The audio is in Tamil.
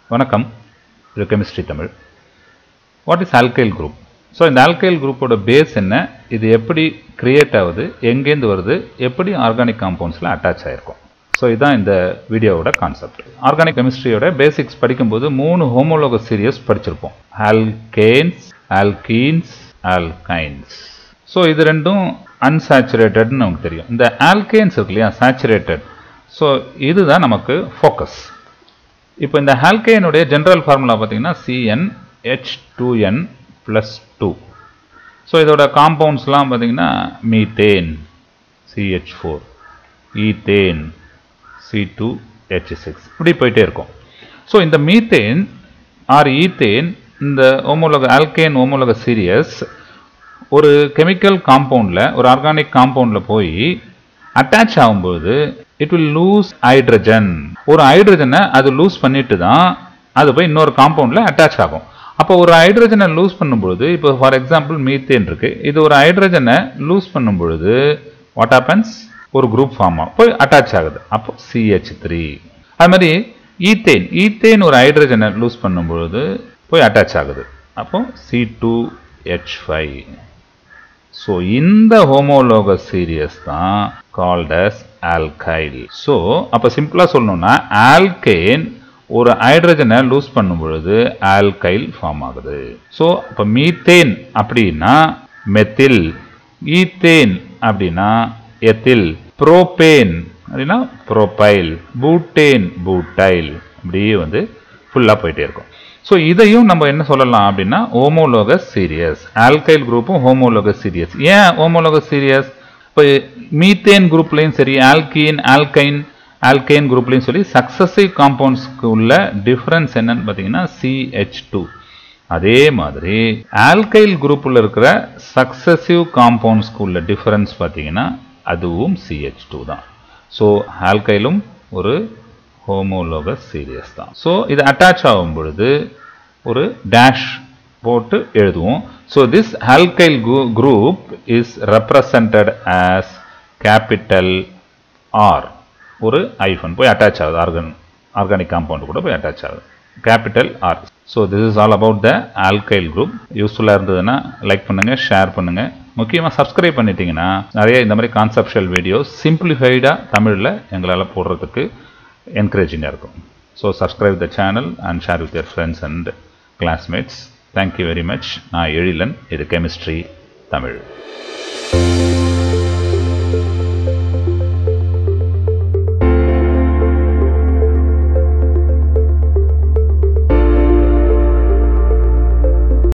வணக்கம் இது chemistry Tamil what is alkyl group so இந்த ஆல்கைல் குரூப்போட பேஸ் என்ன இது எப்படி கிரியேட் ஆகுது எங்கேருந்து வருது எப்படி ஆர்கானிக் காம்பவுண்ட்ஸில் அட்டாச் ஆகிருக்கும் ஸோ இதுதான் இந்த வீடியோவோட கான்செப்ட் ஆர்கானிக் கெமிஸ்ட்ரியோட பேசிக்ஸ் படிக்கும்போது மூணு ஹோமோலோக சீரியஸ் படிச்சிருப்போம் ஆல்கேன்ஸ் ஆல்கீன்ஸ் ஆல்கைன்ஸ் ஸோ இது ரெண்டும் அன்சாச்சுரேட்டட்னு நமக்கு தெரியும் இந்த ஆல்கேன்ஸ் இருக்கு இல்லையா சேச்சுரேட்டட் ஸோ இதுதான் நமக்கு ஃபோக்கஸ் இப்போ இந்த ஆல்கேனுடைய ஜென்ரல் ஃபார்முலா பார்த்தீங்கன்னா C N H two N plus two so இதோட காம்பவுண்ட்ஸ்லாம் பார்த்தீங்கன்னா methane C H four ethane C two H six இப்படி போயிட்டே இருக்கும் ஸோ இந்த மீத்தேன் ஆர் ஈத்தேன் இந்த ஓமோலக ஆல்கேன் ஓமோலக சீரியஸ் ஒரு கெமிக்கல் காம்பவுண்டில் ஒரு ஆர்கானிக் காம்பவுண்டில் போய் அட்டாச் ஆகும்போது இட் வில் லூஸ் ஹைட்ரஜன் ஒரு ஹைட்ரஜனை அது லூஸ் பண்ணிட்டு தான் அது போய் இன்னொரு காம்பவுண்டில் அட்டாச் ஆகும் அப்போ ஒரு ஹைட்ரஜனை லூஸ் பண்ணும்பொழுது இப்போ ஃபார் எக்ஸாம்பிள் மீத்தேன் இருக்கு இது ஒரு ஹைட்ரஜனை லூஸ் பண்ணும் பொழுது வாட் ஹேப்பன்ஸ் ஒரு குரூப் ஃபார்ம் ஆகும் போய் அட்டாச் ஆகுது அப்போ சிஹெச் த்ரீ அது மாதிரி ஈத்தேன் ஈத்தேன் ஒரு ஹைட்ரஜனை லூஸ் பண்ணும் பொழுது போய் அட்டாச் ஆகுது அப்போ C two H five so இந்த ஹோமோலோக சீரியஸ் தான் கால்ட் அஸ் ஆல்கைல் ஸோ அப்போ சிம்பிளாக சொல்லணும்னா ஆல்கேன் ஒரு ஹைட்ரஜனை லூஸ் பண்ணும் பொழுது ஆல்கைல் ஃபார்ம் ஆகுது ஸோ இப்போ மீத்தேன் அப்படின்னா மெத்தில் ஈத்தேன் அப்படின்னா எத்தில் ப்ரோபேன் அப்படின்னா ப்ரோபைல் பூட்டேன் பூட்டைல் அப்படியே வந்து ஃபுல்லாக போயிட்டே இருக்கும் ஸோ இதையும் நம்ம என்ன சொல்லலாம் அப்படின்னா ஹோமோலோகஸ் சீரியஸ் ஆல்கைல் குரூப்பும் ஹோமோலோகஸ் சீரியஸ் ஏன் ஹோமோலோகஸ் சீரியஸ் இப்போ மீத்தேன் குரூப்லையும் சரி ஆல்கீன் ஆல்கைன் ஆல்கைன் குரூப்லையும் சரி சக்சஸிவ் காம்பவுண்ட்ஸ்க்கு உள்ள டிஃப்ரென்ஸ் என்னன்னு பார்த்தீங்கன்னா சிஹெச் டூ அதே மாதிரி ஆல்கைல் குரூப்பில் இருக்கிற சக்சஸிவ் காம்பவுண்ட்ஸ்க்கு உள்ள டிஃப்ரென்ஸ் பார்த்தீங்கன்னா அதுவும் சிஹெச் டூ தான் ஸோ ஆல்கைலும் ஒரு ஹோமோலோகஸ் சீரியஸ் தான் ஸோ இது அட்டாச் ஆகும் பொழுது ஒரு டேஷ் போட்டு எழுதுவோம் so this alkyl group is represented as capital R ஒரு ஐஃபன் போய் அட்டாச் ஆகுது ஆர்கன் ஆர்கானிக் காம்பவுண்ட் கூட போய் அட்டாச் ஆகுது capital R so this is all about the alkyl group யூஸ்ஃபுல்லாக இருந்ததுன்னா லைக் பண்ணுங்கள் ஷேர் பண்ணுங்கள் முக்கியமாக சப்ஸ்கிரைப் பண்ணிட்டீங்கன்னா நிறைய இந்த மாதிரி கான்செப்ஷுவல் வீடியோஸ் சிம்பிளிஃபைடாக தமிழில் எங்களால் போடுறதுக்கு என்கரேஜிங்காக இருக்கும் so subscribe the channel and share with your friends and classmates thank you very much நான் எழிலன் இது கெமிஸ்ட்ரி தமிழ்